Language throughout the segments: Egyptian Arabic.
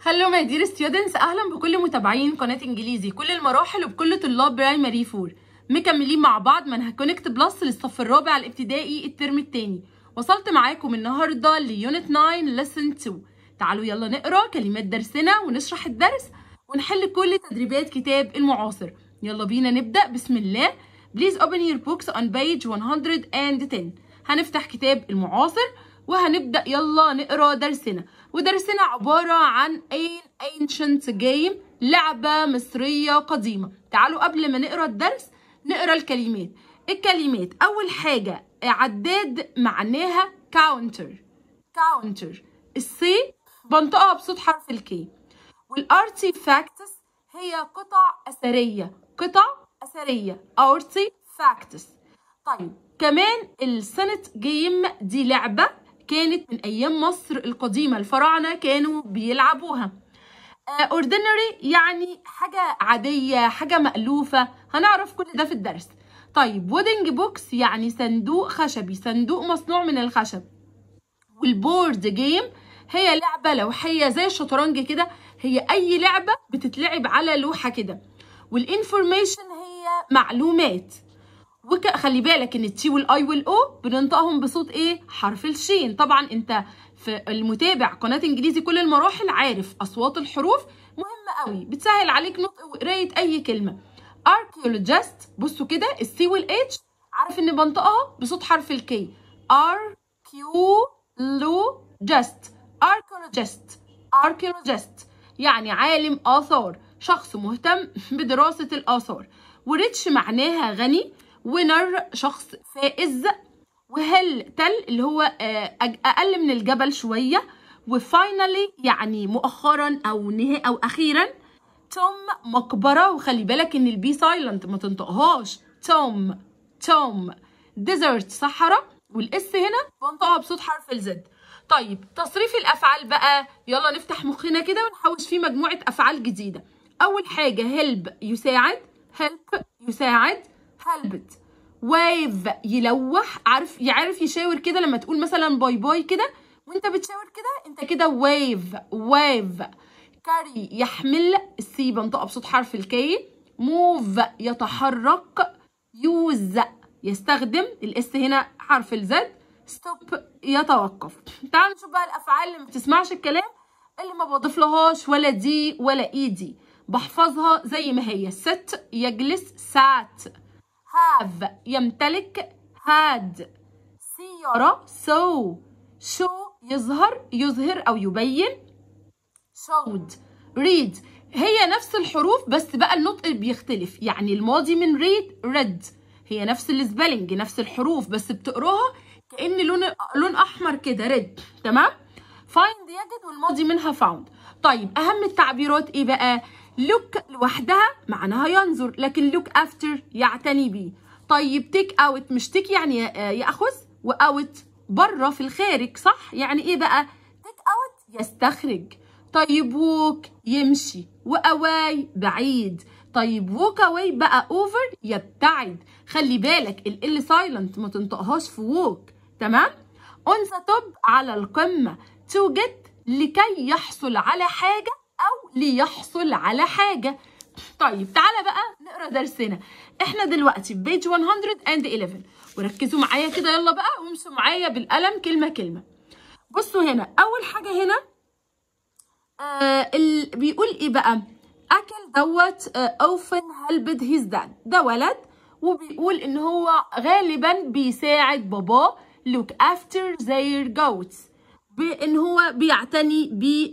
هلو ماي دير ستودنتس اهلا بكل متابعين قناه انجليزي كل المراحل وبكل طلاب برايمري 4 مكملين مع بعض منهج كونكت بلس للصف الرابع الابتدائي الترم الثاني وصلت معاكم النهارده ليونت 9 لسن 2 تعالوا يلا نقرا كلمات درسنا ونشرح الدرس ونحل كل تدريبات كتاب المعاصر يلا بينا نبدا بسم الله Please open your books on page 110 هنفتح كتاب المعاصر وهنبدأ يلا نقرا درسنا ودرسنا عبارة عن an ancient game لعبة مصرية قديمة تعالوا قبل ما نقرا الدرس نقرا الكلمات الكلمات أول حاجة عداد معناها counter counter السي بنطقها بصوت حرف الكي والارتيفاكتس هي قطع أثرية قطع أثرية artifacts طيب كمان السنت جيم دي لعبة كانت من أيام مصر القديمة الفراعنة كانوا بيلعبوها اوردينري يعني حاجة عادية حاجة مألوفة هنعرف كل ده في الدرس طيب وودنج بوكس يعني صندوق خشبي صندوق مصنوع من الخشب والبورد جيم هي لعبة لوحية زي الشطرنج كده هي أي لعبة بتتلعب على لوحة كده والانفورميشن هي معلومات وخلي بالك ان التي والاي والاو بننطقهم بصوت ايه حرف الشين طبعا انت في المتابع قناه انجليزي كل المراحل عارف اصوات الحروف مهمه قوي بتسهل عليك نطق وقرايه اي كلمه archaeologist بصوا كده السي والاتش عارف ان بنطقها بصوت حرف الكي archaeologist archaeologist archaeologist يعني عالم آثار شخص مهتم بدراسة الآثار وريتش معناها غني وينر شخص فائز وهل تل اللي هو أقل من الجبل شوية وفاينالي يعني مؤخرا أو نهاية أو أخيرا توم مقبرة وخلي بالك إن البي سايلنت ما تنطقهاش توم توم ديزرت صحراء والاس هنا بنطقها بصوت حرف الزد طيب تصريف الافعال بقى يلا نفتح مخنا كده ونحوش فيه مجموعه افعال جديده اول حاجه هيلب يساعد هيلب يساعد هلبت ويف يلوح عارف يعرف يشاور كده لما تقول مثلا باي باي كده وانت بتشاور كده انت كده ويف ويف كاري يحمل السي بنطقه بصوت حرف الكي موف يتحرك يوز يستخدم الاس هنا حرف الزد ستوب يتوقف تعالوا نشوف بقى الافعال اللي ما بتسمعش الكلام اللي ما بضيف لهاش ولا دي ولا اي دي بحفظها زي ما هي ست يجلس سات هاف يمتلك هاد سيارة سو شو يظهر يظهر او يبين شود ريد هي نفس الحروف بس بقى النطق بيختلف يعني الماضي من ريد ريد هي نفس السبيلنج نفس الحروف بس بتقراها كأن لون لون احمر كده ريد تمام فايند يجد والماضي منها فاوند طيب اهم التعبيرات ايه بقى لوك لوحدها معناها ينظر لكن لوك افتر يعتني بيه طيب تيك اوت مش تيك يعني ياخذ واوت بره في الخارج صح يعني ايه بقى تيك اوت يستخرج طيب ووك يمشي واواي بعيد طيب ووك اواي بقى اوفر يبتعد خلي بالك ال سايلنت ما تنطقهاش في ووك تمام اون ذا توب على القمه تو جيت لكي يحصل على حاجه او ليحصل على حاجه طيب تعالى بقى نقرا درسنا احنا دلوقتي في بيج 111 وركزوا معايا كده يلا بقى وامشوا معايا بالقلم كلمه كلمه بصوا هنا اول حاجه هنا آه ال... بيقول ايه بقى اكل دوت اوفن هلبد هيز داد ده ولد وبيقول ان هو غالبا بيساعد باباه look after their goats بان هو بيعتني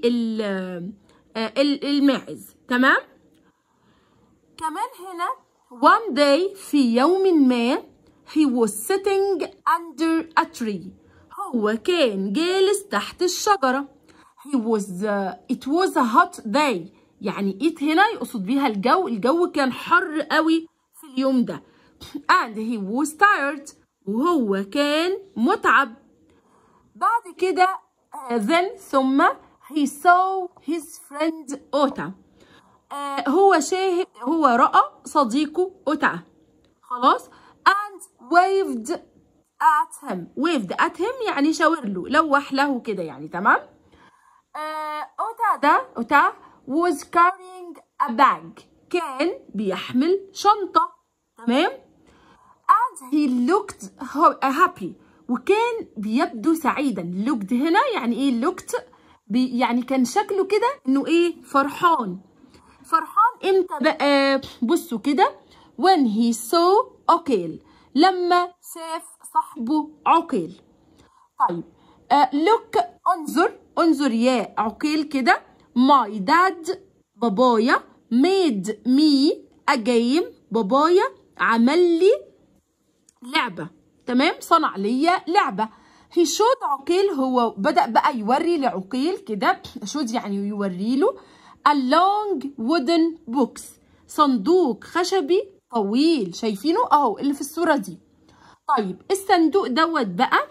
بالماعز تمام كمان هنا one day في يوم ما he was sitting under a tree هو كان جالس تحت الشجرة he was uh, it was a hot day يعني it هنا يقصد بيها الجو الجو كان حر قوي في اليوم ده and he was tired وهو كان متعب بعد كده uh, then ثم he saw his friend أوتا uh, هو شاهد هو رأى صديقه أوتا خلاص and waved at him waved at him يعني شاور له لوح له كده يعني تمام آه، أوتا ده أوتا was carrying a bag كان بيحمل شنطة تمام and he looked ho- happy وكان بيبدو سعيدا looked هنا يعني ايه looked بي يعني كان شكله كده انه ايه فرحان فرحان امتى بقى بصوا كده when he saw عقيل لما شاف صاحبه عقيل طيب آه look انظر انظر يا عقيل كده my dad بابايا made me a game بابايا عمل لي لعبة تمام صنع لي لعبة he showed عقيل هو بدأ بقى يوري لعقيل كده showed يعني يوري له a long wooden box صندوق خشبي طويل شايفينه اهو اللي في الصورة دي طيب الصندوق دوت بقى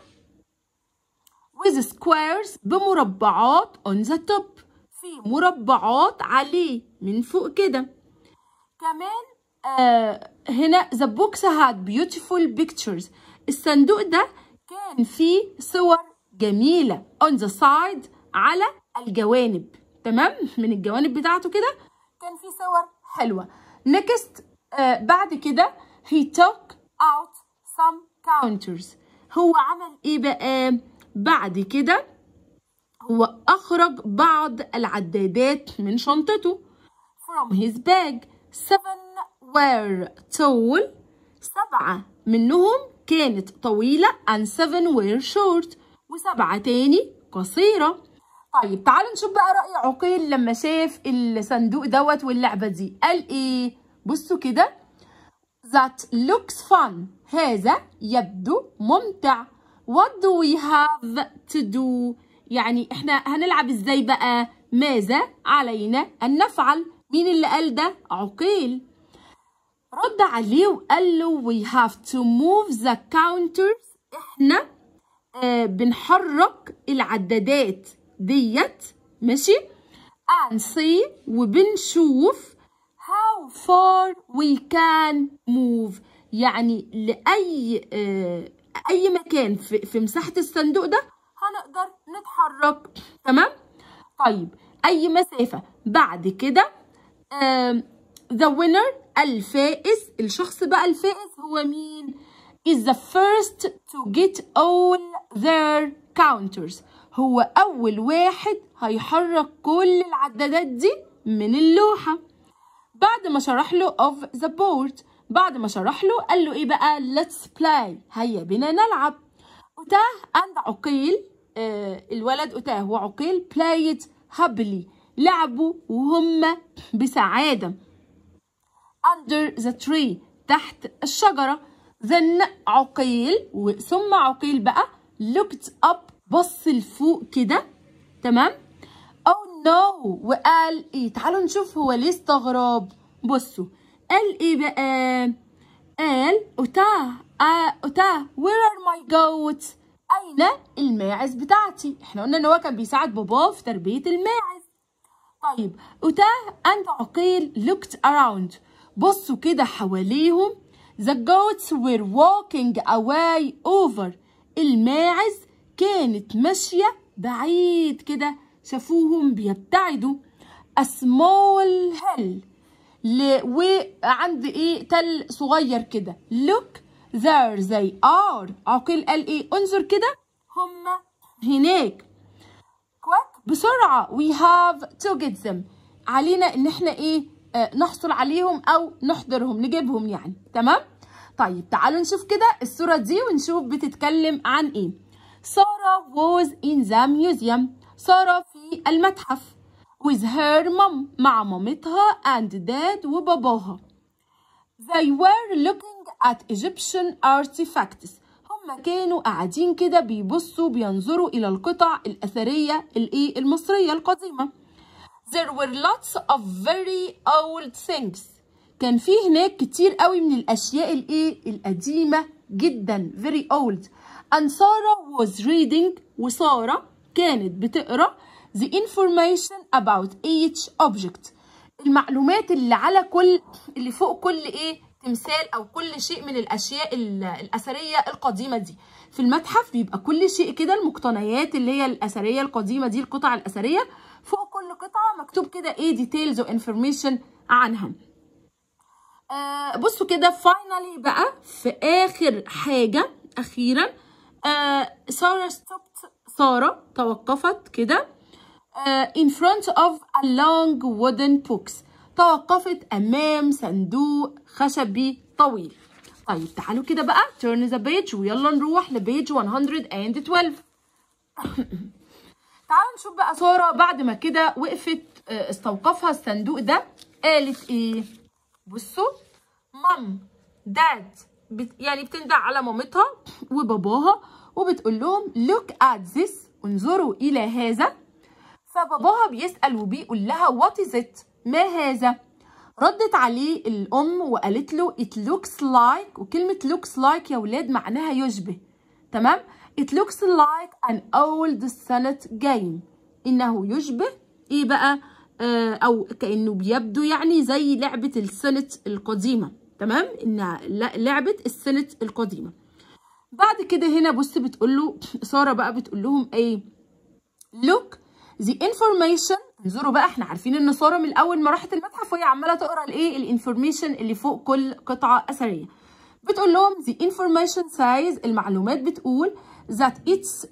with squares بمربعات on the top في مربعات عليه من فوق كده كمان آه هنا the box had beautiful pictures الصندوق ده كان فيه صور جميلة on the side على الجوانب تمام من الجوانب بتاعته كده كان فيه صور حلوة next آه بعد كده he took out some counters هو عمل ايه بقى بعد كده هو أخرج بعض العدادات من شنطته from his bag seven were tall سبعة منهم كانت طويلة and seven were short وسبعة تاني قصيرة طيب تعالوا نشوف بقى رأي عقيل لما شاف الصندوق دوت واللعبة دي قال ايه بصوا كده that looks fun هذا يبدو ممتع what do we have to do يعني احنا هنلعب ازاي بقى ماذا علينا ان نفعل مين اللي قال ده عقيل رد عليه وقال له we have to move the counters احنا آه بنحرك العدادات ديت ماشي and see وبنشوف how far we can move يعني لأي آه أي مكان في, في مساحة الصندوق ده هنقدر نتحرك تمام طيب أي مسافة بعد كده آه the winner الفائز الشخص بقى الفائز هو مين is the first to get all their counters هو أول واحد هيحرك كل العدادات دي من اللوحة بعد ما شرح له of the board بعد ما شرح له قال له ايه بقى let's play هيا بنا نلعب أتاه عند عقيل آه الولد أتاه وعقيل played happily لعبوا وهم بسعادة under the tree تحت الشجرة then عقيل ثم عقيل بقى looked up بص لفوق كده تمام oh no وقال ايه تعالوا نشوف هو ليه استغرب بصوا قال ايه بقى قال أتاه آه أتاه where are my goats أين الماعز بتاعتي احنا قلنا ان هو كان بيساعد باباه في تربية الماعز طيب أتاه أنت عقيل looked around بصوا كده حواليهم the goats were walking away over الماعز كانت ماشية بعيد كده شافوهم بيبتعدوا a small hill ل... وعند ايه تل صغير كده look there they are عقيل قال ايه انظر كده هم هناك quick بسرعة we have to get them علينا ان احنا ايه آه نحصل عليهم او نحضرهم نجيبهم يعني تمام طيب تعالوا نشوف كده الصورة دي ونشوف بتتكلم عن ايه سارة was in the museum سارة في المتحف with her mom مع مامتها and dad وباباها they were looking at Egyptian artifacts هم كانوا قاعدين كده بيبصوا بينظروا إلى القطع الأثرية الإيه المصرية القديمة there were lots of very old things كان في هناك كتير قوي من الأشياء الإيه القديمة جدا very old and Sarah was reading وسارة كانت بتقرأ the information about each object المعلومات اللي على كل اللي فوق كل ايه تمثال او كل شيء من الاشياء ال- الاثريه القديمه دي في المتحف بيبقى كل شيء كده المقتنيات اللي هي الاثريه القديمه دي القطع الاثريه فوق كل قطعه مكتوب كده ايه ديتيلز وانفورميشن عنها آه بصوا كده فاينالي بقى في اخر حاجه اخيرا آه ساره ستوبت ساره توقفت كده آه in front of a long wooden box توقفت امام صندوق خشبي طويل طيب تعالوا كده بقى turn the page ويلا نروح لبيج 112 تعالوا نشوف بقى ساره بعد ما كده وقفت آه، استوقفها الصندوق ده قالت ايه بصوا مام داد بت يعني بتندع على مامتها وباباها وبتقول لهم look at this انظروا الى هذا فباباها بيسأل وبيقول لها what is it ما هذا ردت عليه الأم وقالت له it looks like وكلمة looks like يا ولاد معناها يشبه تمام it looks like an old Senate game إنه يشبه إيه بقى آه أو كأنه بيبدو يعني زي لعبة السنة القديمة تمام إنها ل- لعبة السنة القديمة بعد كده هنا بص بتقول له سارة بقى بتقول لهم إيه look the information انظروا بقى احنا عارفين ان ساره من اول ما راحت المتحف وهي عماله تقرا الايه الانفورميشن اللي فوق كل قطعه اثريه بتقول لهم the information says المعلومات بتقول that it's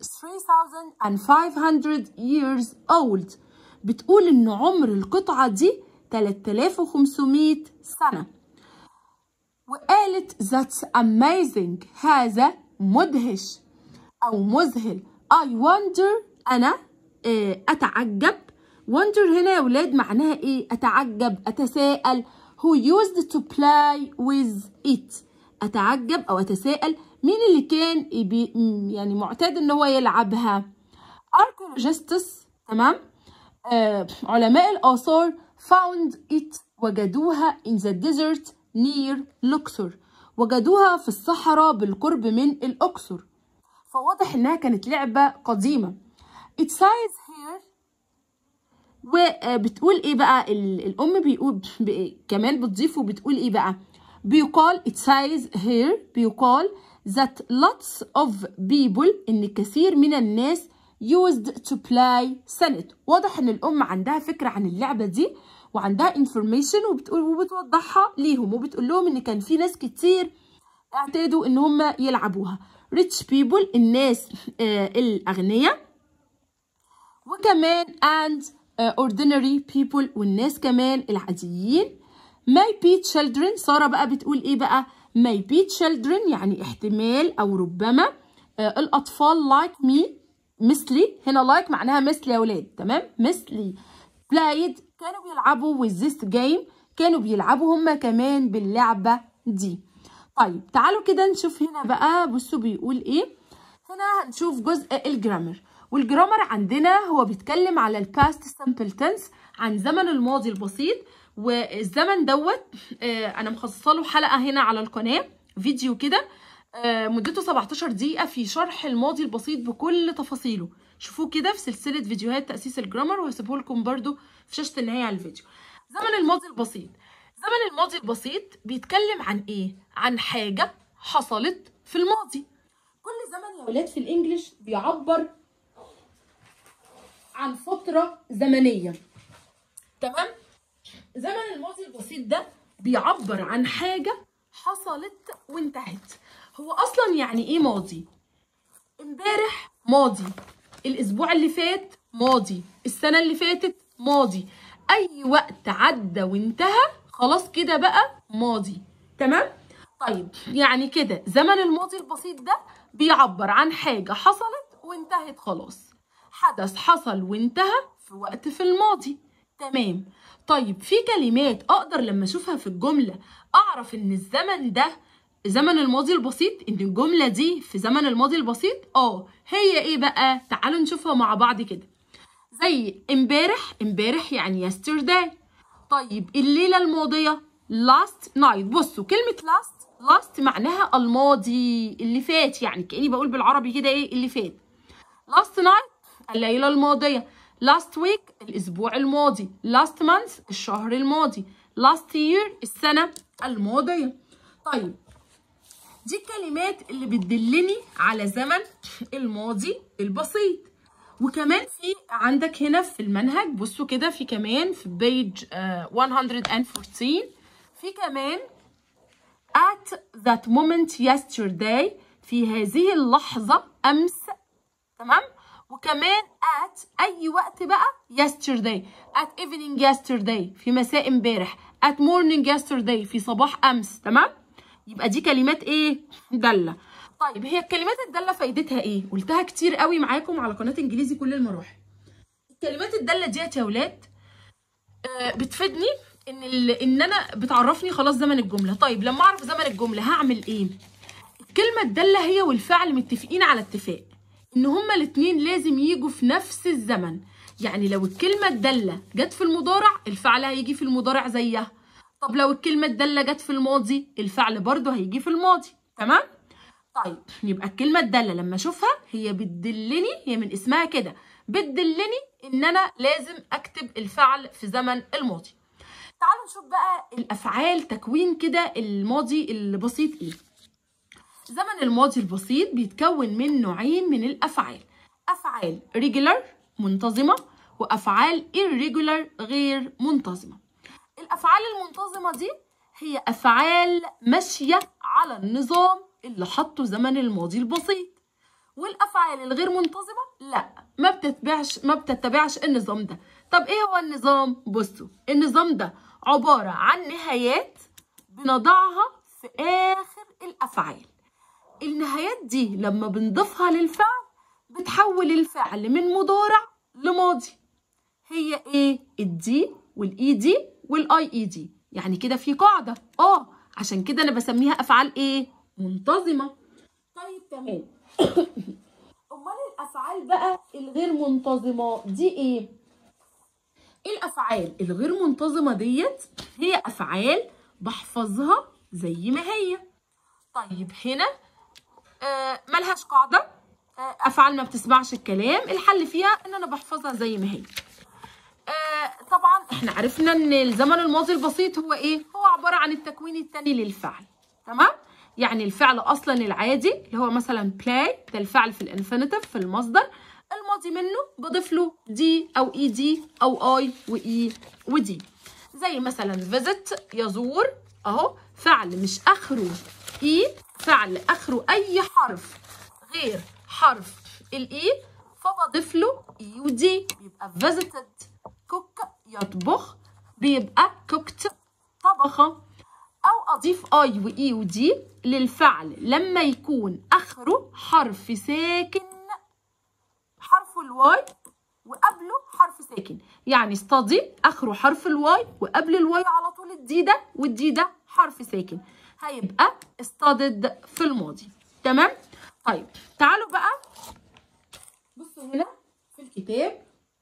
3500 years old بتقول ان عمر القطعه دي 3500 سنه وقالت that's amazing هذا مدهش أو مذهل I wonder أنا آه، أتعجب wonder هنا يا ولاد معناها إيه أتعجب أتساءل who used to play with it أتعجب أو أتساءل مين اللي كان بي م- يعني معتاد إن هو يلعبها archaeologists تمام آه، علماء الآثار found it وجدوها in the desert near Luxor وجدوها في الصحراء بالقرب من الأقصر فواضح إنها كانت لعبة قديمة it says here وبتقول ايه بقى ال- الام بيقول ب- كمان بتضيف وبتقول ايه بقى بيقال it says here بيقال that lots of people ان كثير من الناس used to play senate واضح ان الام عندها فكره عن اللعبه دي وعندها information وبتقول وبتوضحها ليهم وبتقول لهم ان كان في ناس كتير اعتادوا ان هم يلعبوها rich people الناس آه الاغنياء وكمان and uh, ordinary people والناس كمان العاديين may be children سارة بقى بتقول ايه بقى may be children يعني احتمال او ربما uh, الاطفال like me مثلي هنا like معناها مثلي يا ولاد تمام مثلي played كانوا بيلعبوا with this game كانوا بيلعبوا هما كمان باللعبة دي طيب تعالوا كده نشوف هنا بقى بصوا بيقول ايه هنا هنشوف جزء الجرامر والجرامر عندنا هو بيتكلم على الباست سمبل تنس عن زمن الماضي البسيط والزمن دوت آه، انا مخصصه له حلقه هنا على القناه فيديو كده آه، مدته 17 دقيقه في شرح الماضي البسيط بكل تفاصيله شوفوه كده في سلسله فيديوهات تاسيس الجرامر وهسيبه لكم برده في شاشه النهايه على الفيديو زمن الماضي البسيط زمن الماضي البسيط بيتكلم عن ايه عن حاجه حصلت في الماضي كل زمن يا ولاد في الانجليش بيعبر عن فترة زمنية تمام زمن الماضي البسيط ده بيعبر عن حاجة حصلت وانتهت هو أصلا يعني إيه ماضي امبارح ماضي الأسبوع اللي فات ماضي السنة اللي فاتت ماضي أي وقت عدى وانتهى خلاص كده بقى ماضي تمام طيب يعني كده زمن الماضي البسيط ده بيعبر عن حاجة حصلت وانتهت خلاص حدث حصل وانتهى في وقت في الماضي تمام طيب في كلمات اقدر لما اشوفها في الجمله اعرف ان الزمن ده زمن الماضي البسيط ان الجمله دي في زمن الماضي البسيط اه هي ايه بقى تعالوا نشوفها مع بعض كده زي امبارح امبارح يعني yesterday طيب الليله الماضيه last night بصوا كلمه last last معناها الماضي اللي فات يعني كاني بقول بالعربي كده ايه اللي فات last night الليلة الماضية last week الأسبوع الماضي last month الشهر الماضي last year السنة الماضية طيب دي الكلمات اللي بتدلني على زمن الماضي البسيط وكمان في عندك هنا في المنهج بصوا كده في كمان في بيج 114 في كمان at that moment yesterday في هذه اللحظة أمس تمام وكمان at أي وقت بقى yesterday at evening yesterday في مساء امبارح at morning yesterday في صباح أمس تمام يبقى دي كلمات إيه دالة طيب هي الكلمات الدالة فايدتها إيه قلتها كتير قوي معاكم على قناة إنجليزي كل المراحل الكلمات الدالة ديت يا ولاد آه بتفيدني ان ال... ان انا بتعرفني خلاص زمن الجمله طيب لما اعرف زمن الجمله هعمل ايه الكلمه الداله هي والفعل متفقين على اتفاق ان هما الاتنين لازم يجوا في نفس الزمن يعني لو الكلمه الداله جت في المضارع الفعل هيجي في المضارع زيها طب لو الكلمه الداله جت في الماضي الفعل برضه هيجي في الماضي تمام طيب يبقى الكلمه الداله لما اشوفها هي بتدلني هي من اسمها كده بتدلني ان انا لازم اكتب الفعل في زمن الماضي تعالوا نشوف بقى الافعال تكوين كده الماضي البسيط ايه زمن الماضي البسيط بيتكون من نوعين من الافعال افعال regular منتظمه وافعال irregular غير منتظمه الافعال المنتظمه دي هي افعال ماشيه على النظام اللي حطه زمن الماضي البسيط والافعال الغير منتظمه لا ما بتتبعش ما بتتبعش النظام ده طب ايه هو النظام بصوا النظام ده عباره عن نهايات بنضعها في اخر الافعال النهايات دي لما بنضيفها للفعل بتحول الفعل من مضارع لماضي هي ايه الدي والاي دي والاي اي دي يعني كده في قاعده اه عشان كده انا بسميها افعال ايه منتظمه طيب تمام امال الافعال بقى الغير منتظمه دي ايه الافعال الغير منتظمه ديت هي افعال بحفظها زي ما هي طيب هنا آه ملهاش قاعده آه افعال ما بتسمعش الكلام الحل فيها ان انا بحفظها زي ما هي آه طبعا احنا عرفنا ان الزمن الماضي البسيط هو ايه هو عباره عن التكوين الثاني للفعل تمام يعني الفعل اصلا العادي اللي هو مثلا play ده الفعل في الانفينيتيف في المصدر الماضي منه بضيف له دي او اي دي او اي واي ودي زي مثلا visit يزور اهو فعل مش اخره اي فعل اخره اي حرف غير حرف الاي فبضيف له اي ودي بيبقى visited cook يطبخ بيبقى cooked طبخه او اضيف اي واي ودي للفعل لما يكون اخره حرف ساكن حرف الواي وقبله حرف ساكن يعني study اخره حرف الواي وقبل الواي على طول الدي ده والدي ده حرف ساكن هيبقى studied في الماضي تمام طيب تعالوا بقى بصوا هنا في الكتاب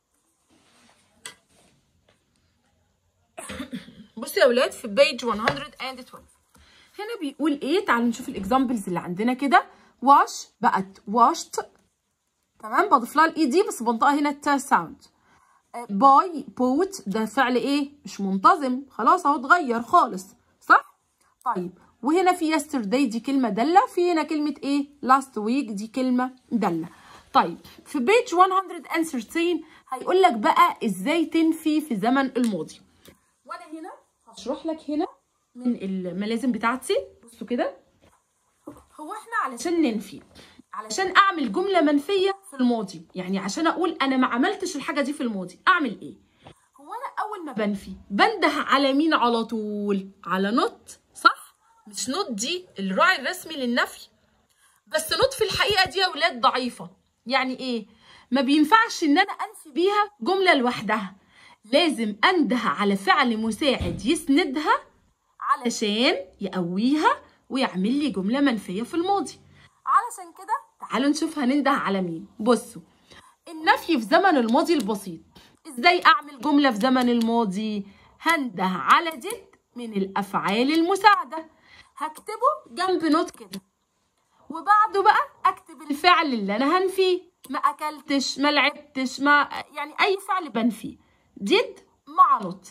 بصوا يا ولاد في بيج 112 هنا بيقول ايه تعالوا نشوف الاكزامبلز اللي عندنا كده واش بقت واشت تمام بضيف لها الاي دي بس بنطقها هنا التا ساوند باي بوت ده فعل ايه مش منتظم خلاص اهو اتغير خالص صح طيب وهنا في يسترداي دي كلمه داله في هنا كلمه ايه لاست ويك دي كلمه داله طيب في بيج 113 هيقول لك بقى ازاي تنفي في زمن الماضي وانا هنا هشرح لك هنا من الملازم بتاعتي بصوا كده هو احنا علشان ننفي علشان اعمل جمله منفيه في الماضي يعني عشان اقول انا ما عملتش الحاجه دي في الماضي اعمل ايه هو انا اول ما بنفي بنده على مين على طول على نوت صح مش نوت دي الراعي الرسمي للنفي بس نوت في الحقيقه دي يا ولاد ضعيفه يعني ايه ما بينفعش ان انا انفي بيها جمله لوحدها لازم انده على فعل مساعد يسندها علشان يقويها ويعمل لي جمله منفيه في الماضي علشان كده تعالوا نشوف هننده على مين بصوا النفي في زمن الماضي البسيط ازاي اعمل جمله في زمن الماضي هنده على جد من الافعال المساعده هكتبه جنب نوت كده وبعده بقى اكتب الفعل اللي انا هنفيه ما اكلتش ما لعبتش ما يعني اي فعل بنفيه ديد مع نوت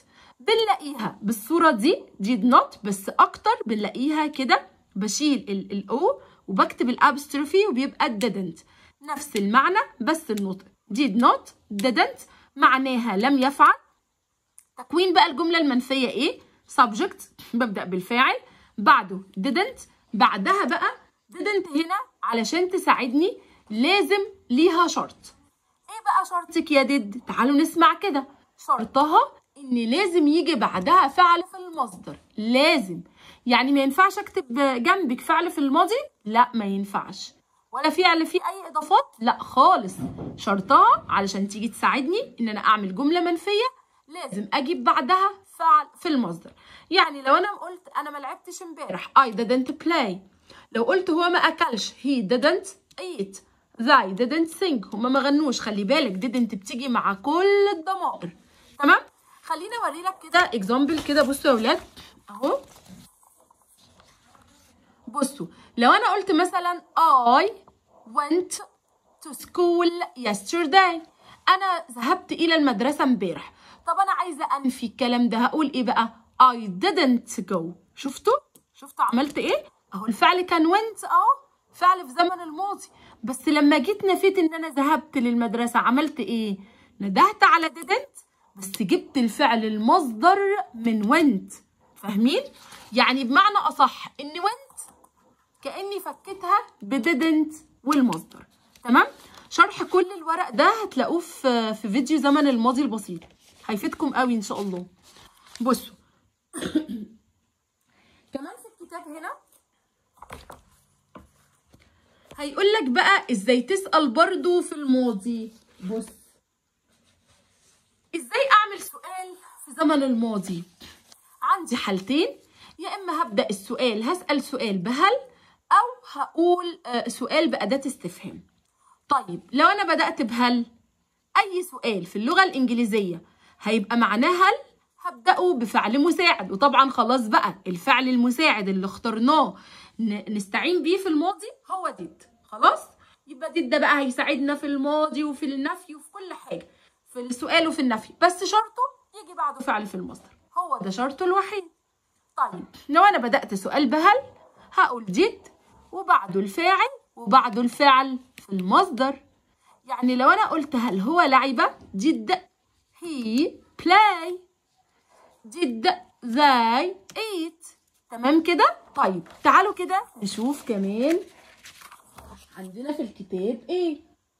بنلاقيها بالصورة دي did not بس أكتر بنلاقيها كده بشيل الأو وبكتب الابستروفي وبيبقى didn't نفس المعنى بس النطق did not didn't معناها لم يفعل تكوين بقى الجملة المنفية ايه subject ببدأ بالفاعل بعده didn't بعدها بقى didn't هنا علشان تساعدني لازم ليها شرط ايه بقى شرطك يا ديد تعالوا نسمع كده شرطها ان لازم يجي بعدها فعل في المصدر لازم يعني ما ينفعش اكتب جنبك فعل في الماضي لا ما ينفعش ولا فعل فيه اي اضافات لا خالص شرطها علشان تيجي تساعدني ان انا اعمل جمله منفيه لازم اجيب بعدها فعل في المصدر يعني لو انا قلت انا ما لعبتش امبارح I didn't play لو قلت هو ما اكلش he didn't eat they didn't sing هما ما غنوش خلي بالك didn't بتيجي مع كل الضمائر تمام خليني اوري لك كده اكزامبل كده بصوا يا ولاد اهو بصوا لو انا قلت مثلا I went to school yesterday انا ذهبت الى المدرسه امبارح طب انا عايزه انفي الكلام ده هقول ايه بقى I didn't go شفتوا شفتوا عملت ايه اهو الفعل كان went اهو فعل في زمن الماضي بس لما جيت نفيت ان انا ذهبت للمدرسه عملت ايه ندهت على didn't بس جبت الفعل المصدر من went فاهمين يعني بمعنى اصح ان went كاني فكيتها ب didn't والمصدر تمام شرح كل الورق ده هتلاقوه في في فيديو زمن الماضي البسيط هيفيدكم قوي ان شاء الله بصوا كمان في الكتاب هنا هيقول لك بقى ازاي تسال برضو في الماضي بص ازاي اعمل سؤال في زمن الماضي عندي حالتين يا اما هبدا السؤال هسال سؤال بهل او هقول سؤال باداه استفهام طيب لو انا بدات بهل اي سؤال في اللغه الانجليزيه هيبقى معناه هل هبداه بفعل مساعد وطبعا خلاص بقى الفعل المساعد اللي اخترناه نستعين بيه في الماضي هو ديد خلاص يبقى ديد ده بقى هيساعدنا في الماضي وفي النفي وفي كل حاجه في السؤال وفي النفي بس شرطه يجي بعده فعل في المصدر هو ده شرطه الوحيد طيب لو انا بدات سؤال بهل هقول ديد وبعده الفاعل وبعده الفعل في المصدر يعني لو انا قلت هل هو لعب did he play did they eat تمام كده طيب تعالوا كده نشوف كمان عندنا في الكتاب ايه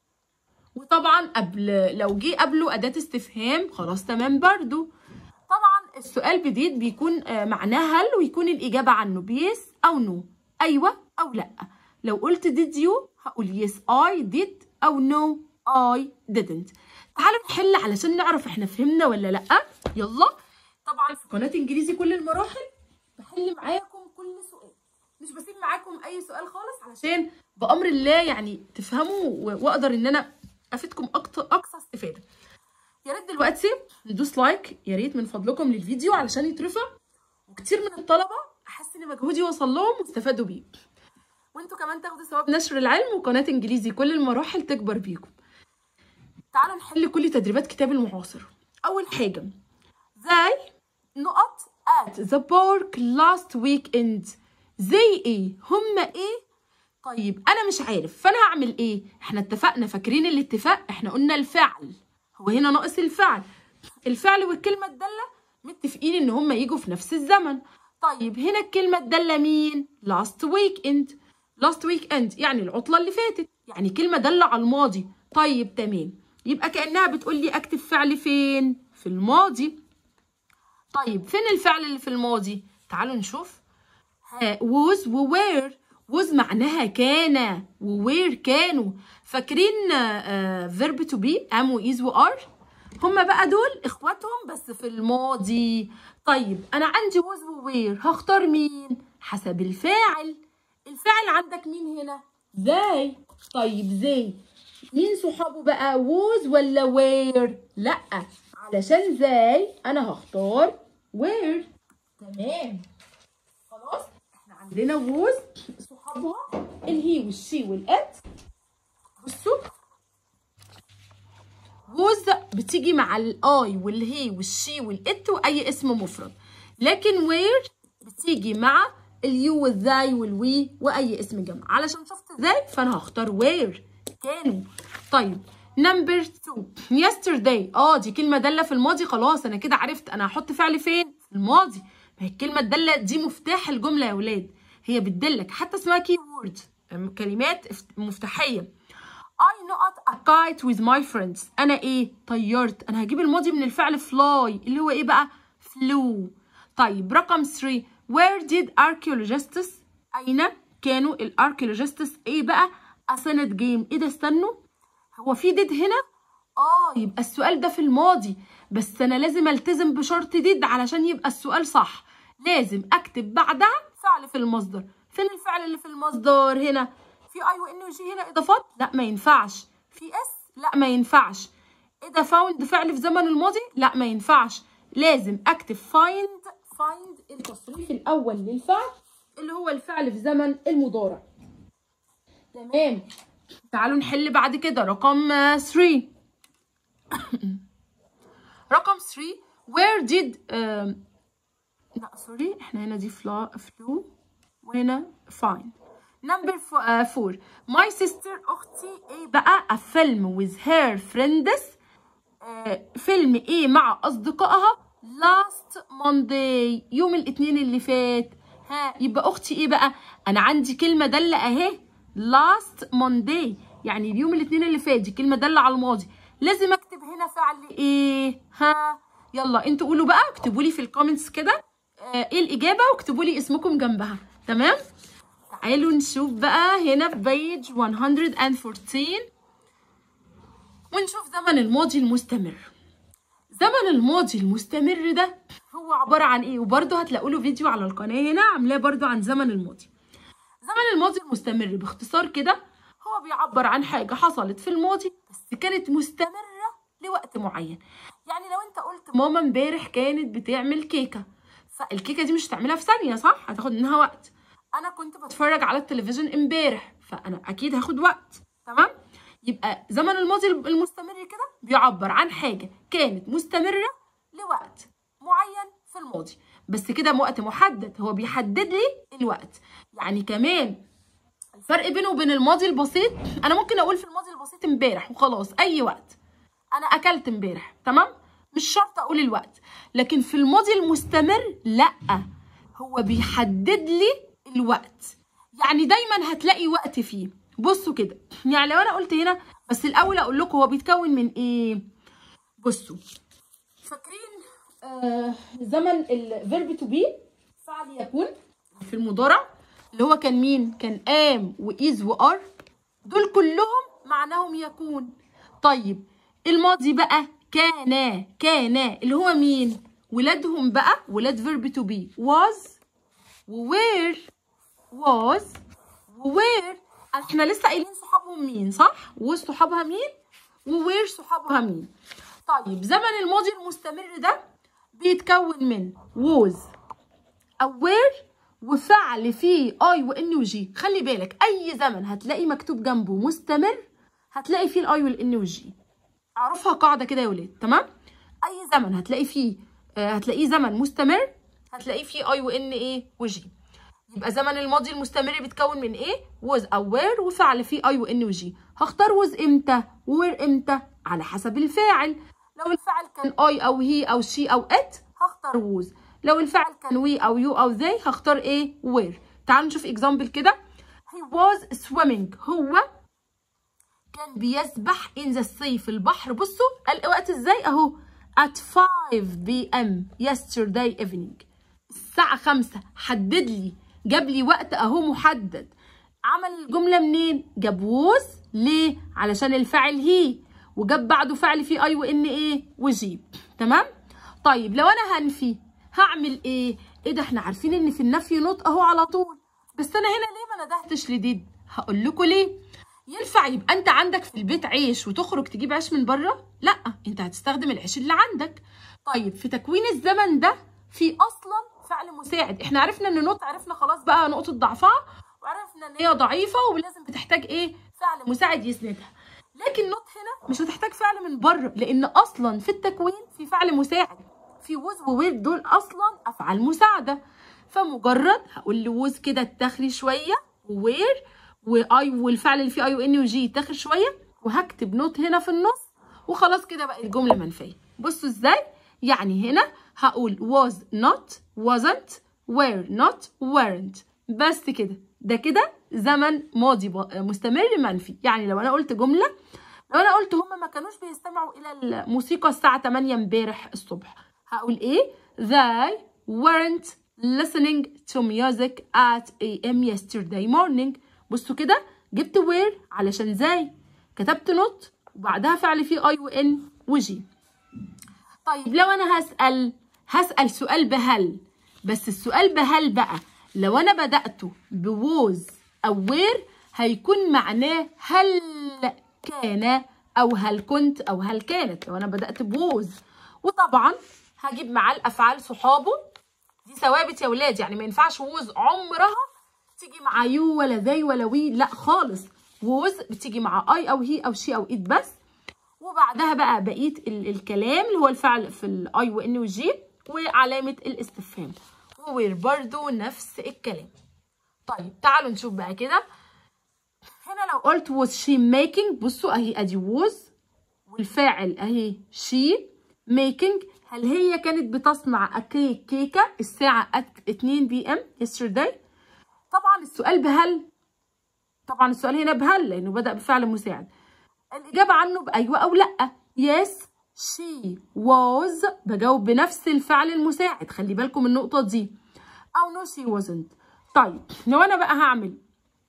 وطبعا قبل لو جه قبله اداه استفهام خلاص تمام برضو طبعا السؤال بديد بيكون معناه هل ويكون الاجابه عنه بيس او نو ايوه او لا لو قلت did you هقول yes I did أو no I didn't تعالوا نحل علشان نعرف احنا فهمنا ولا لأ يلا طبعا في قناة انجليزي كل المراحل بحل معاكم كل سؤال مش بسيب معاكم اي سؤال خالص علشان بأمر الله يعني تفهموا واقدر ان انا افيدكم اكتر اقصى استفادة يا ريت دلوقتي ندوس لايك يا ريت من فضلكم للفيديو علشان يترفع وكتير من الطلبة احس ان مجهودي وصل لهم واستفادوا بيه وانتوا كمان تاخدوا ثواب نشر العلم وقناه انجليزي كل المراحل تكبر بيكم تعالوا نحل كل تدريبات كتاب المعاصر اول حاجه they نقط at the park last weekend زي ايه هما ايه طيب انا مش عارف فانا هعمل ايه احنا اتفقنا فاكرين الاتفاق احنا قلنا الفعل هو هنا ناقص الفعل الفعل والكلمه الداله متفقين ان هما يجوا في نفس الزمن طيب هنا الكلمه الداله مين last weekend last weekend يعني العطلة اللي فاتت يعني كلمة دالة على الماضي طيب تمام يبقى كأنها بتقول لي أكتب فعل فين في الماضي طيب فين الفعل اللي في الماضي تعالوا نشوف was و were was معناها كان و were كانوا فاكرين uh, verb to be am و is و are هما بقى دول اخواتهم بس في الماضي طيب انا عندي was و were هختار مين حسب الفاعل الفاعل عندك مين هنا they طيب they مين صحابه بقى was ولا were لا علشان they انا هختار were تمام خلاص احنا عندنا was صحابها الهي والشي والات بصوا was بتيجي مع الاي والهي والشي والات واي اسم مفرد لكن وير بتيجي مع اليو والذاي والوي واي اسم جمع علشان شفت ازاي فانا هختار وير كانوا طيب نمبر 2 yesterday اه دي كلمه داله في الماضي خلاص انا كده عرفت انا هحط فعل فين في الماضي ما هي الكلمه الداله دي مفتاح الجمله يا ولاد هي بتدلك حتى اسمها كي وورد كلمات مفتاحيه I not a kite with my friends انا ايه طيرت انا هجيب الماضي من الفعل fly اللي هو ايه بقى flew طيب رقم 3 where did archaeologists اين كانوا الاركيولوجيستس ايه بقى اسنت جيم ايه ده استنوا هو في ديد هنا اه يبقى السؤال ده في الماضي بس انا لازم التزم بشرط ديد علشان يبقى السؤال صح لازم اكتب بعدها فعل في المصدر فين الفعل اللي في المصدر هنا في اي وان وجي هنا اضافات لا ما ينفعش في اس لا ما ينفعش ايه ده فاوند فعل في زمن الماضي لا ما ينفعش لازم اكتب فايند فايند التصريف الاول للفعل اللي هو الفعل في زمن المضارع تمام تعالوا نحل بعد كده رقم 3 رقم 3 where did uh, لا سوري احنا هنا دي فلا فلو وهنا fine number 4 uh, my sister اختي ايه بقى a film with her friends uh, فيلم ايه مع اصدقائها last Monday يوم الاثنين اللي فات ها يبقى اختي ايه بقى انا عندي كلمه داله اهي last Monday يعني اليوم الاثنين اللي فات دي كلمه داله على الماضي لازم اكتب هنا فعل ايه ها يلا انتوا قولوا بقى اكتبوا لي في الكومنتس كده آه ايه الاجابه واكتبوا لي اسمكم جنبها تمام تعالوا نشوف بقى هنا في بيج 114 ونشوف زمن الماضي المستمر زمن الماضي المستمر ده هو عبارة عن ايه وبرده هتلاقوا له فيديو على القناة هنا عاملاه برده عن زمن الماضي زمن الماضي المستمر باختصار كده هو بيعبر عن حاجة حصلت في الماضي بس كانت مستمرة لوقت معين يعني لو انت قلت ماما امبارح كانت بتعمل كيكة فالكيكة دي مش هتعملها في ثانية صح هتاخد منها وقت انا كنت بتفرج على التلفزيون امبارح فانا اكيد هاخد وقت تمام يبقى زمن الماضي المستمر كده بيعبر عن حاجة كانت مستمرة لوقت معين في الماضي بس كده وقت محدد هو بيحدد لي الوقت يعني كمان الفرق بينه وبين الماضي البسيط انا ممكن اقول في الماضي البسيط امبارح وخلاص اي وقت انا اكلت امبارح تمام مش شرط اقول الوقت لكن في الماضي المستمر لا هو بيحدد لي الوقت يعني دايما هتلاقي وقت فيه بصوا كده يعني لو انا قلت هنا بس الاول اقول لكم هو بيتكون من ايه بصوا فاكرين آه زمن الفيرب تو بي فعل يكون في المضارع اللي هو كان مين كان ام وايز وار دول كلهم معناهم يكون طيب الماضي بقى كان كان اللي هو مين ولادهم بقى ولاد فيرب تو بي was ووير was ووير احنا لسه قايلين صحابهم مين صح وصحابها مين ووير صحابها مين طيب زمن الماضي المستمر ده بيتكون من was او where وفعل فيه اي وان وجي خلي بالك اي زمن هتلاقي مكتوب جنبه مستمر هتلاقي فيه الاي والان والجي اعرفها قاعده كده يا ولاد تمام اي زمن هتلاقي فيه آه هتلاقيه زمن مستمر هتلاقيه فيه اي وان ايه وجي يبقى زمن الماضي المستمر بيتكون من ايه was او where وفعل فيه اي وان وجي هختار was امتى وwhere امتى على حسب الفاعل لو الفعل كان اي او هي او شي او ات هختار was لو الفعل كان we او you او they هختار ايه where تعالوا نشوف اكزامبل كده he was swimming هو كان بيسبح in the sea في البحر بصوا الوقت ازاي اهو at 5 p.m. yesterday evening الساعة 5 حدد لي جاب لي وقت اهو محدد عمل الجملة منين؟ جاب was ليه؟ علشان الفاعل هي وجاب بعده فعل فيه اي وان ايه؟ وجيب تمام؟ طيب لو انا هنفي هعمل ايه؟ ايه ده احنا عارفين ان في النفي نوت اهو على طول بس انا هنا ليه ما ندهتش لديد؟ هقول لكم ليه؟ ينفع يبقى انت عندك في البيت عيش وتخرج تجيب عيش من بره؟ لا انت هتستخدم العيش اللي عندك. طيب في تكوين الزمن ده في اصلا فعل مساعد، احنا عرفنا ان نوت عرفنا خلاص بقى نقطة ضعفها وعرفنا ان هي ضعيفة ولازم بتحتاج ايه؟ فعل مساعد يسندها. لكن نوت هنا مش هتحتاج فعل من بره لان اصلا في التكوين في فعل مساعد في ووز ووير دول اصلا افعال مساعده فمجرد هقول لووز كده اتاخري شويه ووير واي والفعل اللي فيه اي وان وجي يتاخر شويه وهكتب نوت هنا في النص وخلاص كده بقت جمله منفيه بصوا ازاي يعني هنا هقول was not wasn't were not weren't بس كده ده كده زمن ماضي مستمر منفي يعني لو انا قلت جمله لو انا قلت هما ما كانوش بيستمعوا الى الموسيقى الساعه 8 امبارح الصبح هقول ايه they weren't listening to music at am yesterday morning بصوا كده جبت where علشان زي كتبت not وبعدها فعل فيه اي وان وجي طيب لو انا هسال هسال سؤال بهل بس السؤال بهل بقى لو انا بداته بوز او وير هيكون معناه هل كان او هل كنت او هل كانت لو انا بدات بوز وطبعا هجيب معاه الافعال صحابه دي ثوابت يا ولاد يعني ما ينفعش ووز عمرها تيجي مع يو ولا زي ولا وي لا خالص ووز بتيجي مع اي او هي او شي او ات بس وبعدها بقى بقيه ال الكلام اللي هو الفعل في الاي وان وجي وعلامه الاستفهام ووير برضو نفس الكلام طيب تعالوا نشوف بقى كده هنا لو قلت was she making بصوا اهي ادي was والفاعل اهي she making هل هي كانت بتصنع كيك كيكه الساعه 2 بي ام yesterday طبعا السؤال بهل طبعا السؤال هنا بهل لانه بدا بفعل مساعد الاجابه عنه بايوه او لا yes she was بجاوب بنفس الفعل المساعد خلي بالكم من النقطه دي او no she wasn't طيب لو انا بقى هعمل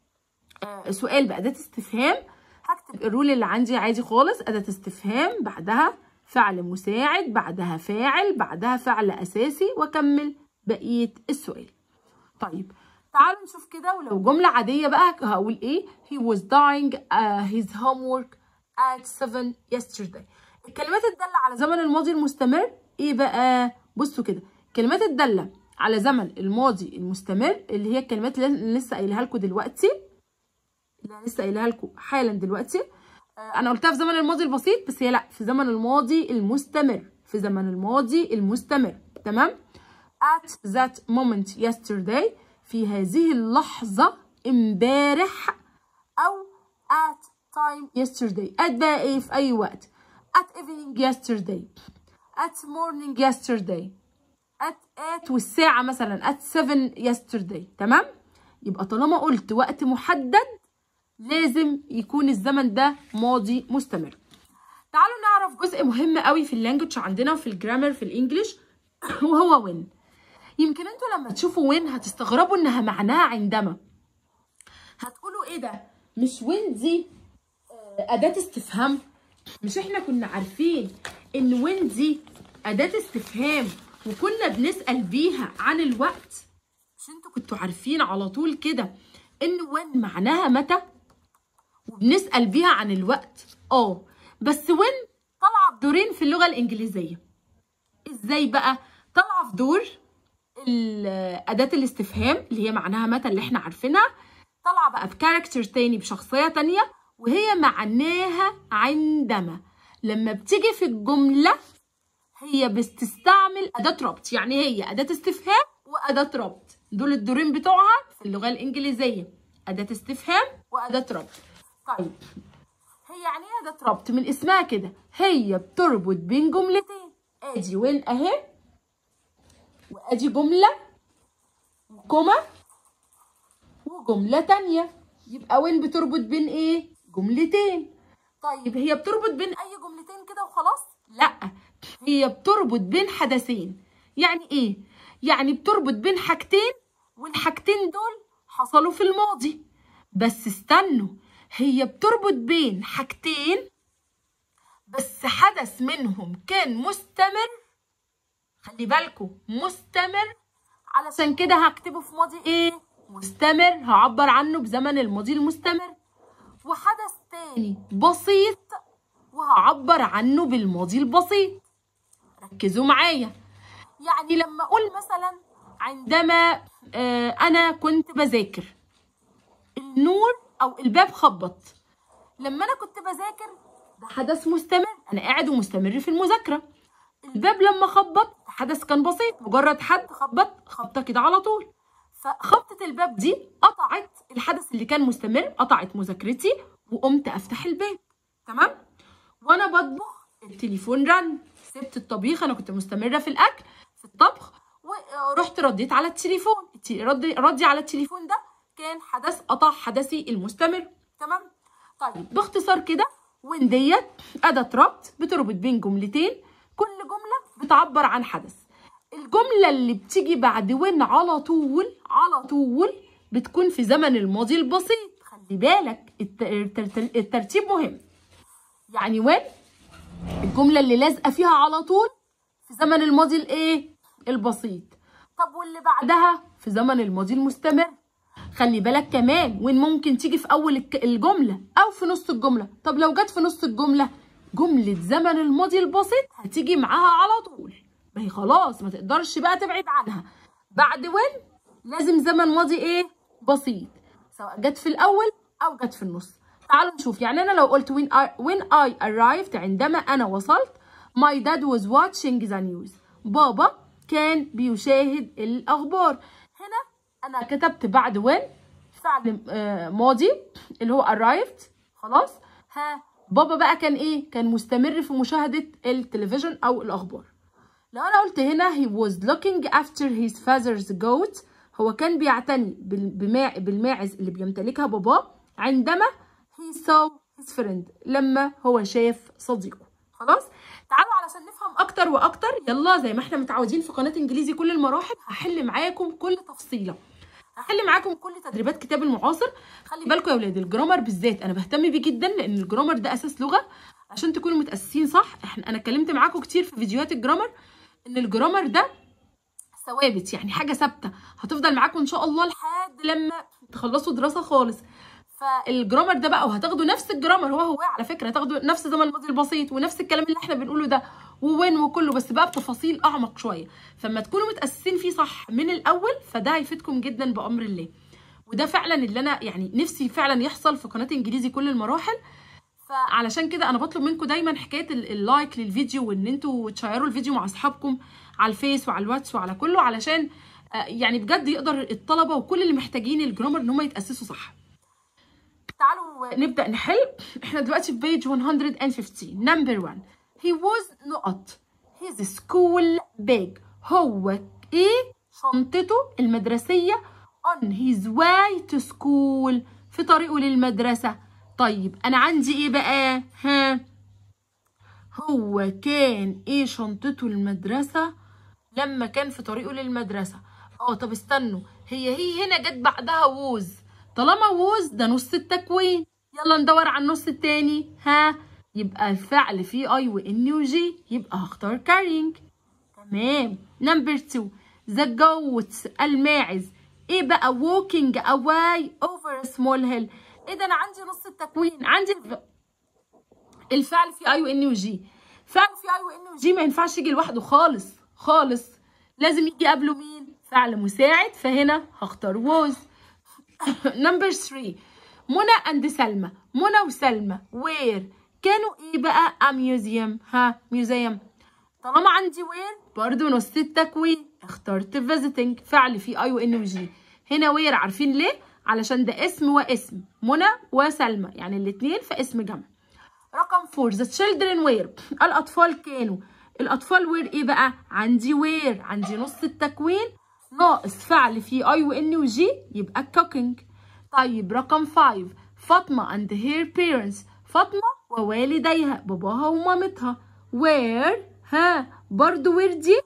آه سؤال بأداة استفهام هكتب الرول اللي عندي عادي خالص أداة استفهام بعدها فعل مساعد بعدها فاعل بعدها فعل أساسي وأكمل بقية السؤال طيب تعالوا نشوف كده ولو جملة عادية بقى هقول إيه he was doing uh, his homework at 7 yesterday الكلمات الدالة على زمن الماضي المستمر إيه بقى بصوا كده كلمات الدالة على زمن الماضي المستمر اللي هي الكلمات اللي لسه قايلها لكم دلوقتي اللي انا لسه قايلها لكم حالا دلوقتي انا قلتها في زمن الماضي البسيط بس هي لا في زمن الماضي المستمر في زمن الماضي المستمر تمام at that moment yesterday في هذه اللحظة امبارح أو at time yesterday at بقى إيه في أي وقت at evening yesterday at morning yesterday at 8 والساعة مثلا at 7 yesterday تمام يبقى طالما قلت وقت محدد لازم يكون الزمن ده ماضي مستمر تعالوا نعرف جزء مهم قوي في اللانجوج عندنا وفي الجرامر في الانجليش وهو وين يمكن انتوا لما تشوفوا وين هتستغربوا انها معناها عندما هتقولوا ايه ده مش وين دي اداة استفهام مش احنا كنا عارفين ان وين دي اداة استفهام وكنا بنسأل بيها عن الوقت مش انتوا كنتوا عارفين على طول كده ان وين معناها متى وبنسأل بيها عن الوقت اه بس وين طالعه بدورين في اللغة الإنجليزية ازاي بقى طالعه في دور أداة الاستفهام اللي هي معناها متى اللي احنا عارفينها طالعه بقى بكاركتر تاني بشخصية تانية وهي معناها عندما لما بتيجي في الجملة هي بتستعمل أداة ربط يعني هي أداة استفهام وأداة ربط دول الدورين بتوعها في اللغة الإنجليزية أداة استفهام وأداة ربط طيب هي يعني ايه أداة ربط من اسمها كده هي بتربط بين جملتين ادي وين اهي وادي جملة وكوما وجملة تانية يبقى وين بتربط بين ايه جملتين طيب هي بتربط بين اي جملتين كده وخلاص لا هي بتربط بين حدثين يعني ايه يعني بتربط بين حاجتين والحاجتين دول حصلوا في الماضي بس استنوا هي بتربط بين حاجتين بس حدث منهم كان مستمر خلي بالكم مستمر علشان كده هكتبه في ماضي ايه مستمر هعبر عنه بزمن الماضي المستمر وحدث تاني بسيط وهعبر عنه بالماضي البسيط ركزوا معايا يعني لما اقول مثلا عندما آه انا كنت بذاكر النور او الباب خبط لما انا كنت بذاكر ده حدث مستمر انا قاعد ومستمر في المذاكره الباب لما خبط حدث كان بسيط مجرد حد خبط خبطه كده على طول فخبطه الباب دي قطعت الحدث اللي كان مستمر قطعت مذاكرتي وقمت افتح الباب تمام وانا بطبخ التليفون رن سبت الطبيخ انا كنت مستمره في الاكل في الطبخ ورحت رديت على التليفون ردي ردي على التليفون ده كان حدث قطع حدثي المستمر تمام طيب باختصار كده وين ديت اداه ربط بتربط بين جملتين كل جمله بتعبر عن حدث الجمله اللي بتيجي بعد وين على طول على طول بتكون في زمن الماضي البسيط خلي بالك الترتيب مهم يعني وين الجمله اللي لازقه فيها على طول في زمن الماضي الايه البسيط طب واللي بعدها في زمن الماضي المستمر خلي بالك كمان وين ممكن تيجي في اول الجمله او في نص الجمله طب لو جت في نص الجمله جمله زمن الماضي البسيط هتيجي معاها على طول ما هي خلاص ما تقدرش بقى تبعد عنها بعد وين لازم زمن ماضي ايه بسيط سواء جت في الاول او جت في النص تعالوا نشوف يعني انا لو قلت when I, when I arrived عندما انا وصلت my dad was watching the news بابا كان بيشاهد الاخبار هنا انا كتبت بعد when فعل ماضي اللي هو arrived خلاص ها بابا بقى كان ايه كان مستمر في مشاهده التلفزيون او الاخبار لو انا قلت هنا he was looking after his father's goat هو كان بيعتني بالماعز اللي بيمتلكها باباه عندما he saw his friend لما هو شاف صديقه خلاص تعالوا علشان نفهم اكتر واكتر يلا زي ما احنا متعودين في قناه انجليزي كل المراحل هحل معاكم كل تفصيله هحل معاكم كل تدريبات كتاب المعاصر خلي بالكم يا ولاد الجرامر بالذات انا بهتم بيه جدا لان الجرامر ده اساس لغه عشان تكونوا متاسسين صح احنا انا اتكلمت معاكم كتير في فيديوهات الجرامر ان الجرامر ده ثوابت يعني حاجه ثابته هتفضل معاكم ان شاء الله لحد لما تخلصوا دراسه خالص فالجرامر ده بقى وهتاخدوا نفس الجرامر هو هو على فكره هتاخدوا نفس زمن الماضي البسيط ونفس الكلام اللي احنا بنقوله ده ووين وكله بس بقى بتفاصيل اعمق شويه فلما تكونوا متاسسين فيه صح من الاول فده هيفيدكم جدا بامر الله وده فعلا اللي انا يعني نفسي فعلا يحصل في قناه انجليزي كل المراحل فعلشان كده انا بطلب منكم دايما حكايه اللايك للفيديو وان انتوا تشيروا الفيديو مع اصحابكم على الفيس وعلى الواتس وعلى كله علشان يعني بجد يقدر الطلبه وكل اللي محتاجين الجرامر ان هم يتاسسوا صح تعالوا نبدا نحل احنا دلوقتي في بيج 115 نمبر 1 he was not his school bag هو ايه شنطته المدرسيه on his way to school في طريقه للمدرسه طيب انا عندي ايه بقى ها هو كان ايه شنطته المدرسه لما كان في طريقه للمدرسه اه طب استنوا هي هي هنا جت بعدها ووز طالما ووز ده نص التكوين يلا ندور على النص التاني ها يبقى الفعل فيه اي وان وجي يبقى هختار كارينج تمام نمبر 2 ذا جوتس الماعز ايه بقى walking away over a small hill ايه ده انا عندي نص التكوين عندي الفعل فيه اي وان وجي فعل فيه اي وان وجي ما ينفعش يجي لوحده خالص خالص لازم يجي قبله مين فعل مساعد فهنا هختار was نمبر 3 منى اند سلمى منى وسلمى وير كانوا ايه بقى ا ميوزيوم ها ميوزيوم طالما عندي وير برضو نص التكوين اخترت فيزيتنج فعل فيه اي وان وجي هنا وير عارفين ليه علشان ده اسم واسم منى وسلمى يعني الاثنين فاسم جمع رقم 4 the children were الاطفال كانوا الاطفال وير ايه بقى عندي وير عندي نص التكوين ناقص فعل فيه اي وان وجي يبقى cooking طيب رقم 5 فاطمه and her parents فاطمه ووالديها باباها ومامتها where ها برضو وير دي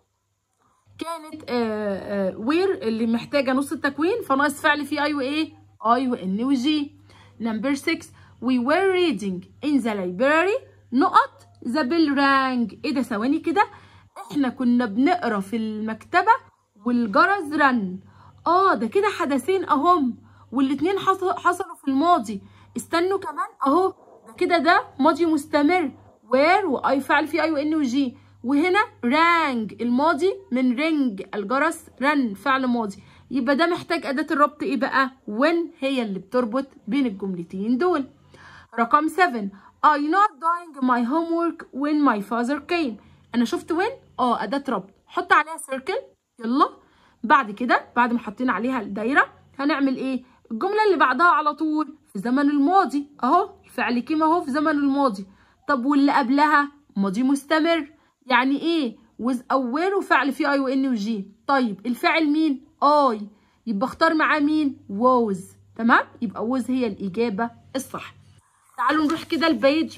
كانت آآ آآ وير اللي محتاجه نص التكوين فناقص فعل فيه اي وايه اي وان وجي نمبر 6 we were reading in the library نقط the bell rang ايه ده ثواني كده احنا كنا بنقرا في المكتبه والجرس رن اه ده كده حدثين اهم والاتنين حصل حصلوا في الماضي استنوا كمان اهو ده كده ده ماضي مستمر وير واي فعل فيه اي وان وجي وهنا رانج الماضي من رينج الجرس رن فعل ماضي يبقى ده محتاج أداة الربط إيه بقى؟ when هي اللي بتربط بين الجملتين دول. رقم 7 I not doing my homework when my father came انا شفت when اه اداه ربط حط عليها سيركل يلا بعد كده بعد ما حطينا عليها الدايره هنعمل ايه الجمله اللي بعدها على طول في زمن الماضي اهو الفعل كيم اهو في زمن الماضي طب واللي قبلها ماضي مستمر يعني ايه with اوله فعل فيه اي وان وجي طيب الفاعل مين اي يبقى اختار معاه مين was تمام يبقى was هي الاجابه الصح تعالوا نروح كده البيج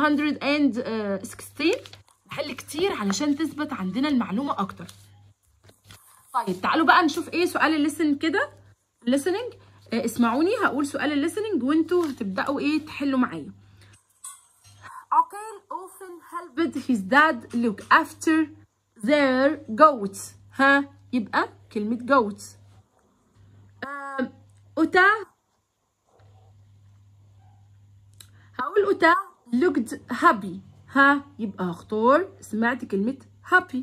116 نحل كتير علشان تثبت عندنا المعلومه اكتر طيب تعالوا بقى نشوف ايه سؤال الليسن كده listening آه اسمعوني هقول سؤال الليسننج وانتوا هتبداوا ايه تحلوا معايا عقيل often helped his dad look after their goats ها يبقى كلمة goats آه أتا هقول أتا looked happy ها يبقى هختار سمعت كلمة happy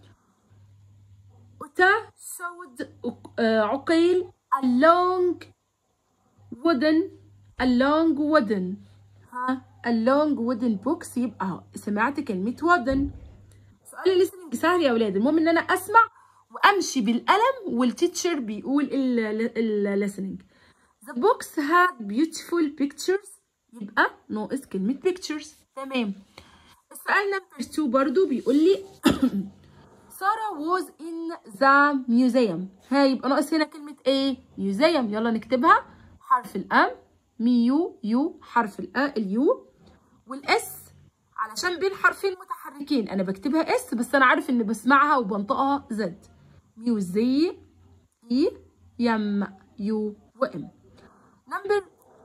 أتا showed عقيل a long wooden a long wooden ها a long wooden box يبقى سمعت كلمة wooden سؤال الليسننج سهل يا ولاد المهم ان انا اسمع وامشي بالقلم والتيتشر بيقول الليسننج the box had beautiful pictures يبقى ناقص كلمة pictures تمام السؤال نمبر 2 برضو بيقول لي سارة was in the museum ها يبقى ناقص هنا كلمة ايه museum يلا نكتبها حرف الام ميو يو حرف اليو والاس علشان بين حرفين متحركين انا بكتبها اس بس انا عارف اني بسمعها وبنطقها زد ميوزي اي يم يو وام نمبر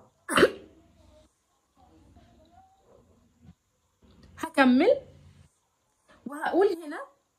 هكمل وهقول هنا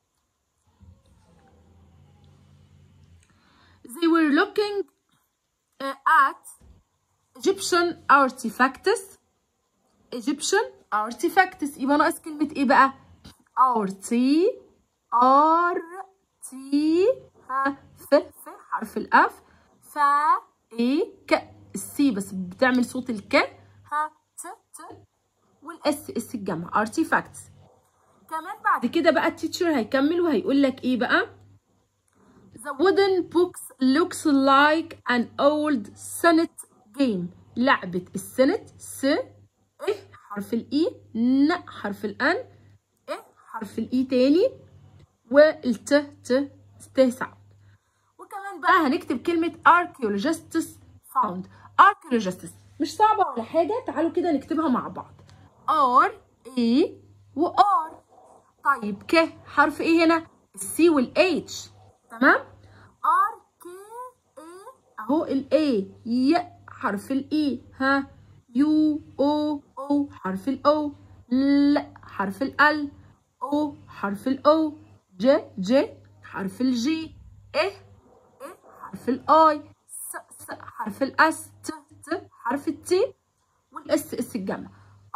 they were looking uh, at Egyptian artifacts Egyptian artifacts يبقى ناقص كلمة ايه بقى؟ ارتي ار تي ها ف ف حرف الاف فا اي ك السي بس بتعمل صوت الك ها ت ت والاس اس الجمع artifacts كمان بعد كده بقى التيتشر هيكمل وهيقول لك ايه بقى؟ The wooden box looks like an old Senate game لعبة السنت س إيه حرف الإي ن حرف الأن إيه حرف الإي تاني والت ت تسعة وكمان بقى هنكتب كلمة archaeologists found archaeologists مش صعبة ولا حاجة تعالوا كده نكتبها مع بعض R A و R طيب ك حرف ايه هنا السي والاتش تمام R K A اهو الاي ي حرف الاي ها يو او او حرف الاو ل حرف ال او حرف الاو ج ج حرف الجي ايه ايه حرف الاي س س حرف الاس ت ت حرف التي والاس اس الجمع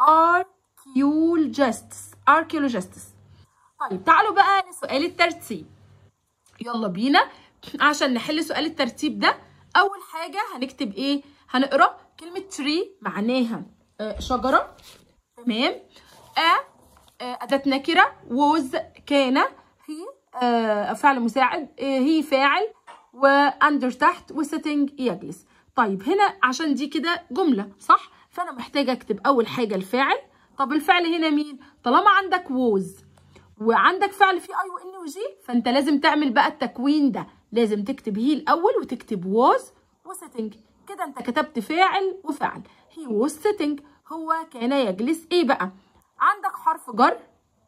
archaeologists archaeologists طيب تعالوا بقى لسؤال الترتيب يلا بينا عشان نحل سؤال الترتيب ده اول حاجه هنكتب ايه هنقرا كلمه تري معناها آه شجره تمام ا آه اداه نكره ووز كان هي آه فعل مساعد هي فاعل واندر تحت وسيتنج يجلس طيب هنا عشان دي كده جمله صح فانا محتاجه اكتب اول حاجه الفاعل طب الفعل هنا مين طالما عندك ووز وعندك فعل فيه اي وان وجي فانت لازم تعمل بقى التكوين ده لازم تكتب هي الاول وتكتب was وسيتنج كده انت كتبت فاعل وفعل he was sitting هو كان يجلس ايه بقى عندك حرف جر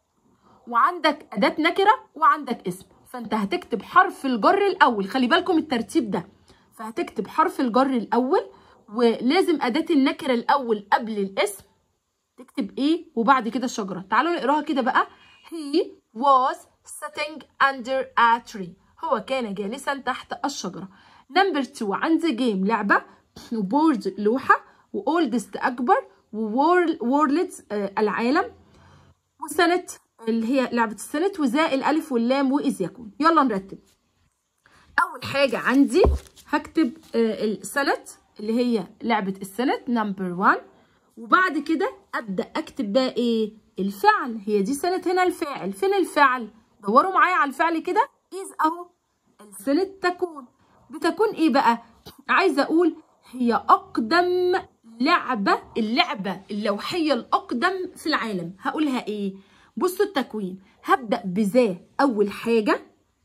وعندك اداه نكره وعندك اسم فانت هتكتب حرف الجر الاول خلي بالكم الترتيب ده فهتكتب حرف الجر الاول ولازم اداه النكره الاول قبل الاسم تكتب ايه وبعد كده الشجره تعالوا نقراها كده بقى he was sitting under a tree هو كان جالسا تحت الشجرة نمبر 2 عندي جيم لعبة وبورد لوحة وأولدست أكبر وورلدز آه العالم وسنة اللي هي لعبة السنة وزاء الألف واللام وإذ يكون يلا نرتب أول حاجة عندي هكتب آه السنة اللي هي لعبة السنة نمبر 1 وبعد كده ابدا اكتب بقى ايه الفعل هي دي سنه هنا الفاعل فين الفعل دوروا معايا على الفعل كده از اهو السنه تكون بتكون ايه بقى عايزه اقول هي اقدم لعبه اللعبه اللوحيه الاقدم في العالم هقولها ايه بصوا التكوين هبدا بذا اول حاجه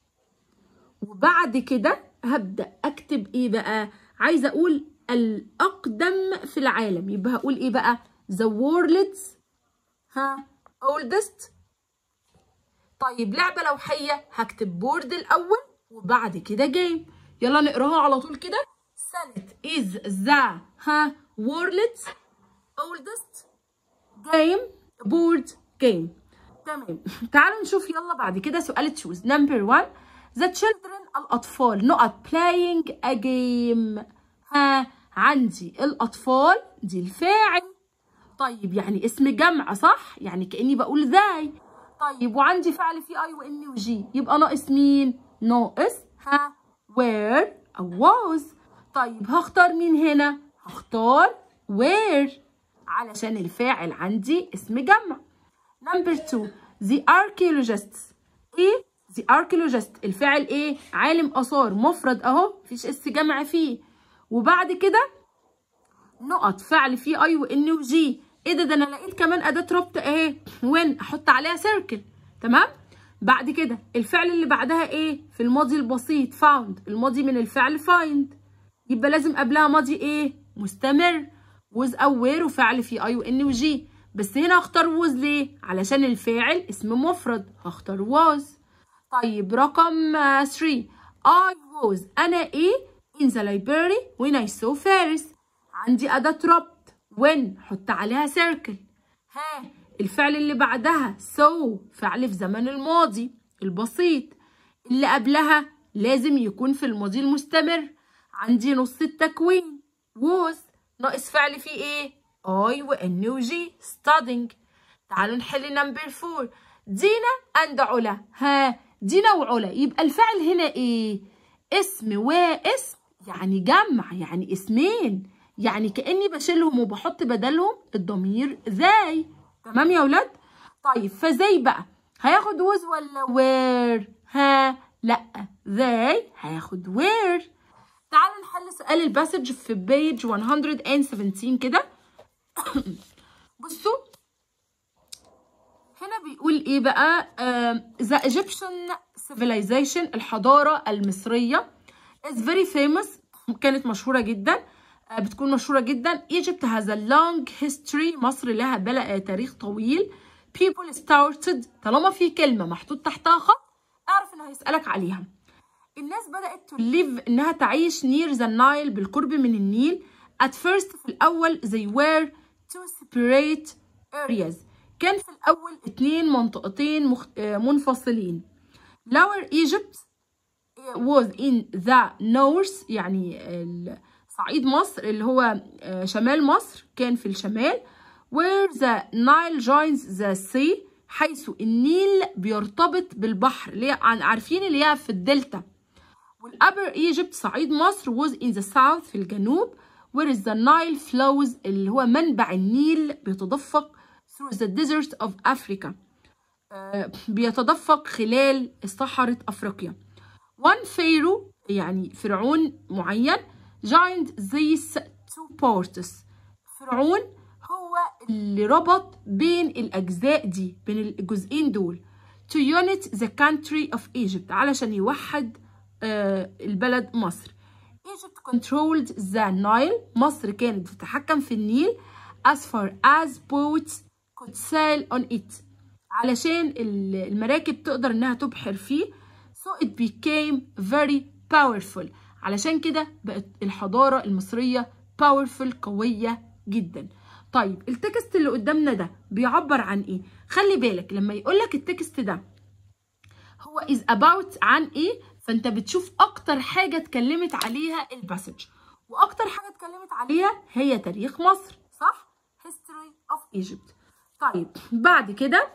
وبعد كده هبدا اكتب ايه بقى عايزه اقول الاقدم في العالم يبقى هقول ايه بقى the world's ها oldest طيب لعبه لوحيه هكتب بورد الاول وبعد كده جيم يلا نقراها على طول كده سنة is the ها world's oldest game board game تمام تعالوا نشوف يلا بعد كده سؤال تشوز نمبر 1 the children الأطفال نقط playing a game ها عندي الأطفال دي الفاعل طيب يعني اسم جمع صح يعني كأني بقول ذاي طيب وعندي فعل فيه اي وان وجي يبقى ناقص مين ناقص ها where او was طيب هختار مين هنا هختار where علشان الفاعل عندي اسم جمع نمبر 2 the archaeologists ايه the archaeologist الفاعل ايه عالم اثار مفرد اهو مفيش اس جمع فيه وبعد كده نقط فعل فيه اي وان وجي ايه ده ده انا لقيت كمان اداه ربط اهي وين احط عليها سيركل تمام بعد كده الفعل اللي بعدها ايه في الماضي البسيط found الماضي من الفعل find يبقى لازم قبلها ماضي ايه مستمر was او were وفعل فيه اي وان وجي بس هنا هختار was ليه علشان الفاعل اسم مفرد هختار was طيب رقم 3 I was انا ايه in the library when I saw فارس عندي أداة ربط when حط عليها circle ها الفعل اللي بعدها so فعل في زمن الماضي البسيط اللي قبلها لازم يكون في الماضي المستمر عندي نص التكوين was ناقص فعل فيه ايه I و N و G studying تعالوا نحل نمبر 4 دينا and علا ها دينا وعلا يبقى الفعل هنا ايه اسم واسم يعني جمع يعني اسمين يعني كاني بشيلهم وبحط بدلهم الضمير زي تمام يا ولاد طيب فزي بقى هياخد وز ولا وير ها لا زي هياخد وير تعالوا نحل سؤال الباسج في بيج 117 كده بصوا هنا بيقول ايه بقى ذا ايجيبشن civilization الحضاره المصريه is very famous كانت مشهوره جدا بتكون مشهوره جدا Egypt has a long history مصر لها بلا تاريخ طويل people started طالما في كلمه محطوط تحتها خط اعرف انه هيسالك عليها الناس بدات to live انها تعيش near the Nile بالقرب من النيل at first في الاول they were two separate areas كان في الاول اتنين منطقتين مخ... منفصلين lower Egypt was in the north يعني صعيد مصر اللي هو شمال مصر كان في الشمال where the Nile joins the sea حيث النيل بيرتبط بالبحر اللي عارفين اللي هي في الدلتا والأبر Egypt صعيد مصر was in the south في الجنوب where is the Nile flows اللي هو منبع النيل بيتدفق through the desert of Africa بيتدفق خلال صحراء أفريقيا one pharaoh يعني فرعون معين joined these two parts فرعون هو اللي ربط بين الأجزاء دي بين الجزئين دول to unite the country of Egypt علشان يوحد آه البلد مصر Egypt controlled the Nile مصر كانت بتتحكم في النيل as far as boats could sail on it علشان المراكب تقدر انها تبحر فيه so it became very powerful علشان كده بقت الحضارة المصرية powerful قوية جدا طيب التكست اللي قدامنا ده بيعبر عن ايه خلي بالك لما يقولك التكست ده هو is about عن ايه فانت بتشوف اكتر حاجة اتكلمت عليها الباسج واكتر حاجة اتكلمت عليها هي تاريخ مصر صح history of Egypt طيب بعد كده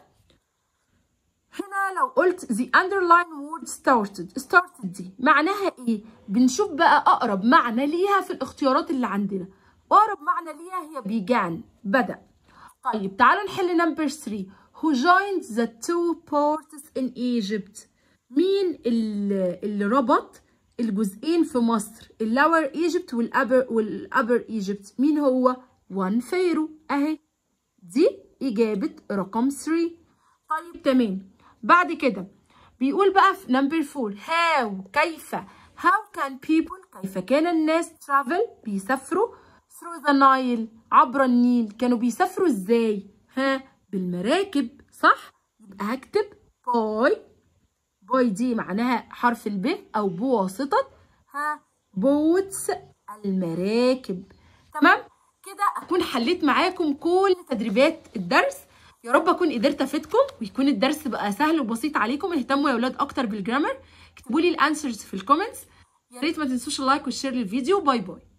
هنا لو قلت the underline word started started دي معناها ايه بنشوف بقى اقرب معنى ليها في الاختيارات اللي عندنا واقرب معنى ليها هي began بدأ طيب تعالوا نحل نمبر 3 who joined the two ports in Egypt مين اللي, اللي ربط الجزئين في مصر اللور ايجيبت والابر والابر ايجيبت مين هو وان فيرو اهي دي اجابه رقم 3 طيب تمام بعد كده بيقول بقى في نمبر 4 هاو كيف how can people كيف كان الناس travel بيسافروا through the Nile عبر النيل كانوا بيسافروا ازاي ها بالمراكب صح يبقى هكتب باي باي دي معناها حرف الب او بواسطه ها بوتس المراكب تمام كده اكون حليت معاكم كل تدريبات الدرس يا رب اكون قدرت افيدكم ويكون الدرس بقى سهل وبسيط عليكم اهتموا يا اولاد اكتر بالجرامر اكتبوا لي الانسرز في الكومنتس يا ريت ما تنسوش اللايك والشير للفيديو باي باي